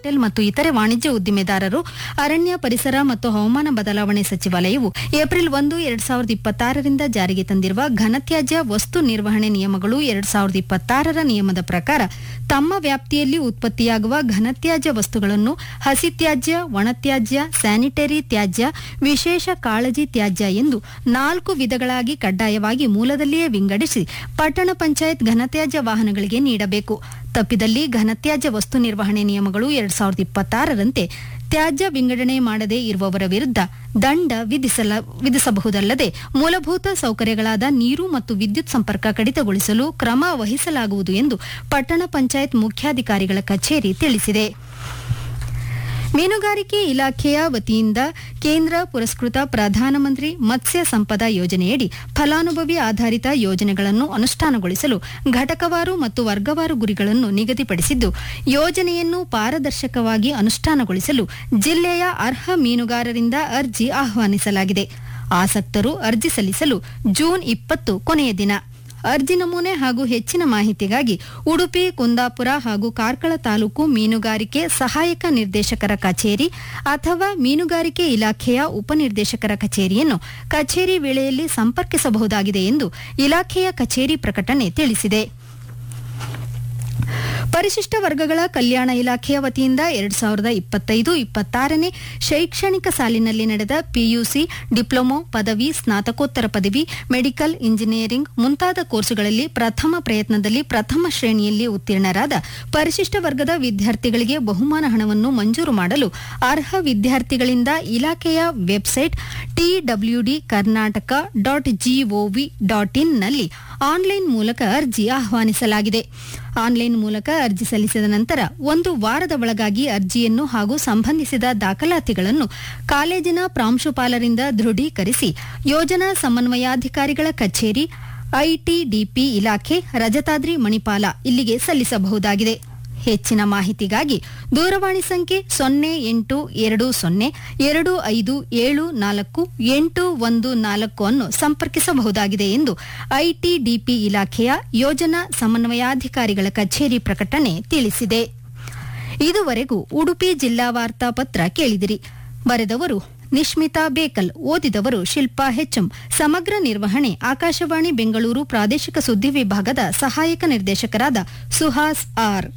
hotel ಮತ್ತು ಇತರೆ ವಾಣಿಜ್ಯ ಉದ್ದಿಮೆದಾರರು ಅರಣ್ಯ ಪರಿಸರ ಮತ್ತು ಹವಾಮಾನ ಬದಲಾವಣೆ ಸಚಿವಾಲಯವು ಏಪ್ರಿಲ್ ಒಂದು ಎರಡ್ ಸಾವಿರದ ಇಪ್ಪತ್ತಾರರಿಂದ ಜಾರಿಗೆ ತಂದಿರುವ ಘನತ್ಯಾಜ್ಯ ವಸ್ತು ನಿರ್ವಹಣೆ ನಿಯಮಗಳು ಎರಡ್ ಸಾವಿರದ ಇಪ್ಪತ್ತಾರರ ನಿಯಮದ ಪ್ರಕಾರ ತಮ್ಮ ವ್ಯಾಪ್ತಿಯಲ್ಲಿ ಉತ್ಪತ್ತಿಯಾಗುವ ಘನತ್ಯಾಜ್ಯ ವಸ್ತುಗಳನ್ನು ಹಸಿತ್ಯಾಜ್ಯ ಒಣತ್ಯಾಜ್ಯ ಸ್ಯಾನಿಟರಿ ತ್ಯಾಜ್ಯ ವಿಶೇಷ ಕಾಳಜಿ ತ್ಯಾಜ್ಯ ಎಂದು ನಾಲ್ಕು ವಿಧಗಳಾಗಿ ಕಡ್ಡಾಯವಾಗಿ ಮೂಲದಲ್ಲಿಯೇ ವಿಂಗಡಿಸಿ ಪಟ್ಟಣ ಪಂಚಾಯತ್ ಘನತ್ಯಾಜ್ಯ ವಾಹನಗಳಿಗೆ ನೀಡಬೇಕು ತಪ್ಪಿದಲ್ಲಿ ಘನತ್ಯಾಜ್ಯ ವಸ್ತು ನಿರ್ವಹಣೆ ನಿಯಮಗಳು ಎರಡ್ ಸಾವಿರದ ಇಪ್ಪತ್ತಾರರಂತೆ ತ್ಯಾಜ್ಯ ವಿಂಗಡಣೆ ಮಾಡದೇ ಇರುವವರ ವಿರುದ್ಧ ದಂಡ ವಿಧಿಸಲ ವಿಧಿಸಬಹುದಲ್ಲದೆ ಮೂಲಭೂತ ಸೌಕರ್ಯಗಳಾದ ನೀರು ಮತ್ತು ವಿದ್ಯುತ್ ಸಂಪರ್ಕ ಕಡಿತಗೊಳಿಸಲು ಕ್ರಮ ವಹಿಸಲಾಗುವುದು ಎಂದು ಪಟ್ಟಣ ಪಂಚಾಯತ್ ಮುಖ್ಯಾಧಿಕಾರಿಗಳ ಕಚೇರಿ ತಿಳಿಸಿದೆ ಮೀನುಗಾರಿಕೆ ಇಲಾಖೆಯ ವತಿಯಿಂದ ಕೇಂದ್ರ ಪುರಸ್ಕೃತ ಪ್ರಧಾನಮಂತ್ರಿ ಮತ್ಸ್ಯ ಸಂಪದ ಯೋಜನೆಯಡಿ ಫಲಾನುಭವಿ ಆಧಾರಿತ ಯೋಜನೆಗಳನ್ನು ಅನುಷ್ಠಾನಗೊಳಿಸಲು ಘಟಕವಾರು ಮತ್ತು ವರ್ಗವಾರು ಗುರಿಗಳನ್ನು ನಿಗದಿಪಡಿಸಿದ್ದು ಯೋಜನೆಯನ್ನು ಪಾರದರ್ಶಕವಾಗಿ ಅನುಷ್ಠಾನಗೊಳಿಸಲು ಜಿಲ್ಲೆಯ ಅರ್ಹ ಮೀನುಗಾರರಿಂದ ಅರ್ಜಿ ಆಹ್ವಾನಿಸಲಾಗಿದೆ ಆಸಕ್ತರು ಅರ್ಜಿ ಸಲ್ಲಿಸಲು ಜೂನ್ ಇಪ್ಪತ್ತು ಕೊನೆಯ ದಿನ ಅರ್ಜಿ ನಮೂನೆ ಹಾಗೂ ಹೆಚ್ಚಿನ ಮಾಹಿತಿಗಾಗಿ ಉಡುಪಿ ಕುಂದಾಪುರ ಹಾಗೂ ಕಾರ್ಕಳ ತಾಲೂಕು ಮೀನುಗಾರಿಕೆ ಸಹಾಯಕ ನಿರ್ದೇಶಕರ ಕಚೇರಿ ಅಥವಾ ಮೀನುಗಾರಿಕೆ ಇಲಾಖೆಯ ಉಪನಿರ್ದೇಶಕರ ಕಚೇರಿಯನ್ನು ಕಚೇರಿ ವೇಳೆಯಲ್ಲಿ ಸಂಪರ್ಕಿಸಬಹುದಾಗಿದೆ ಎಂದು ಇಲಾಖೆಯ ಕಚೇರಿ ಪ್ರಕಟಣೆ ತಿಳಿಸಿದೆ ಪರಿಶಿಷ್ಟ ವರ್ಗಗಳ ಕಲ್ಯಾಣ ಇಲಾಖೆಯ ವತಿಯಿಂದ ಎರಡ್ ಸಾವಿರದ ಇಪ್ಪತ್ತೈದು ಇಪ್ಪತ್ತಾರನೇ ಶೈಕ್ಷಣಿಕ ಸಾಲಿನಲ್ಲಿ ನಡೆದ ಪಿಯುಸಿ ಡಿಪ್ಲೊಮೊ ಪದವಿ ಸ್ನಾತಕೋತ್ತರ ಪದವಿ ಮೆಡಿಕಲ್ ಇಂಜಿನಿಯರಿಂಗ್ ಮುಂತಾದ ಕೋರ್ಸುಗಳಲ್ಲಿ ಪ್ರಥಮ ಪ್ರಯತ್ನದಲ್ಲಿ ಪ್ರಥಮ ಶ್ರೇಣಿಯಲ್ಲಿ ಉತ್ತೀರ್ಣರಾದ ಪರಿಶಿಷ್ಟ ವರ್ಗದ ವಿದ್ಯಾರ್ಥಿಗಳಿಗೆ ಬಹುಮಾನ ಹಣವನ್ನು ಮಂಜೂರು ಮಾಡಲು ಅರ್ಹ ವಿದ್ಯಾರ್ಥಿಗಳಿಂದ ಇಲಾಖೆಯ website TWD Karnataka dot GOV dot ಇನ್ನಲ್ಲಿ ಆನ್ಲೈನ್ ಮೂಲಕ ಅರ್ಜಿ ಆಹ್ವಾನಿಸಲಾಗಿದೆ ಆನ್ಲೈನ್ ಮೂಲಕ ಅರ್ಜಿ ಸಲ್ಲಿಸಿದ ನಂತರ ಒಂದು ವಾರದ ಒಳಗಾಗಿ ಅರ್ಜಿಯನ್ನು ಹಾಗೂ ಸಂಬಂಧಿಸಿದ ದಾಖಲಾತಿಗಳನ್ನು ಕಾಲೇಜಿನ ಪ್ರಾಂಶುಪಾಲರಿಂದ ದೃಢೀಕರಿಸಿ ಯೋಜನಾ ಸಮನ್ವಯಾಧಿಕಾರಿಗಳ ಕಚೇರಿ ಐಟಿಡಿಪಿ ಇಲಾಖೆ ರಜತಾದ್ರಿ ಮಣಿಪಾಲ ಇಲ್ಲಿಗೆ ಸಲ್ಲಿಸಬಹುದಾಗಿದೆ ಹೆಚ್ಚಿನ ಮಾಹಿತಿಗಾಗಿ ದೂರವಾಣಿ ಸಂಖ್ಯೆ ಸೊನ್ನೆ ಎಂಟು ಎರಡು ಸೊನ್ನೆ ಎರಡು ಐದು ಏಳು ನಾಲ್ಕು ಎಂಟು ಒಂದು ನಾಲ್ಕು ಅನ್ನು ಸಂಪರ್ಕಿಸಬಹುದಾಗಿದೆ ಎಂದು ಐಟಿಡಿಪಿ ಇಲಾಖೆಯ ಯೋಜನಾ ಸಮನ್ವಯಾಧಿಕಾರಿಗಳ ಕಚೇರಿ ಪ್ರಕಟಣೆ ತಿಳಿಸಿದೆ ಇದುವರೆಗೂ ಉಡುಪಿ ಜಿಲ್ಲಾ ವಾರ್ತಾ ಪತ್ರ ಕೇಳಿದಿರಿ ಬರೆದವರು ನಿಶ್ಮಿತಾ ಬೇಕಲ್ ಓದಿದವರು ಶಿಲ್ಪಾ ಹೆಚ್ಎಂ ಸಮಗ್ರ ನಿರ್ವಹಣೆ ಆಕಾಶವಾಣಿ ಬೆಂಗಳೂರು ಪ್ರಾದೇಶಿಕ ಸುದ್ದಿ ವಿಭಾಗದ ಸಹಾಯಕ ನಿರ್ದೇಶಕರಾದ ಸುಹಾಸ್ ಆರ್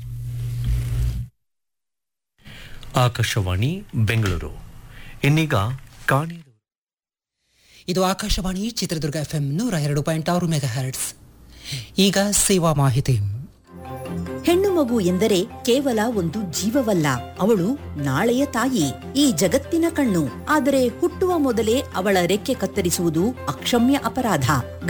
ಆಕಾಶವಾಣಿ ಬೆಂಗಳೂರು ಇನ್ನೀಗ ಕಾಣೆ ಇದು ಆಕಾಶವಾಣಿ ಚಿತ್ರದುರ್ಗ ಎಫ್ಎಂ ನೂರ ಎರಡು ಪಾಯಿಂಟ್ ಆರು ಮೆಗಾ ಹರ್ಟ್ಸ್ ಈಗ ಸೇವಾ ಮಾಹಿತಿ ಹೆಣ್ಣು ಮಗು ಎಂದರೆ ಕೇವಲ ಒಂದು ಜೀವವಲ್ಲ ಅವಳು ನಾಳೆಯ ತಾಯಿ ಈ ಜಗತ್ತಿನ ಕಣ್ಣು ಆದರೆ ಹುಟ್ಟುವ ಮೊದಲೇ ಅವಳ ರೆಕ್ಕೆ ಕತ್ತರಿಸುವುದು ಅಕ್ಷಮ್ಯ ಅಪರಾಧ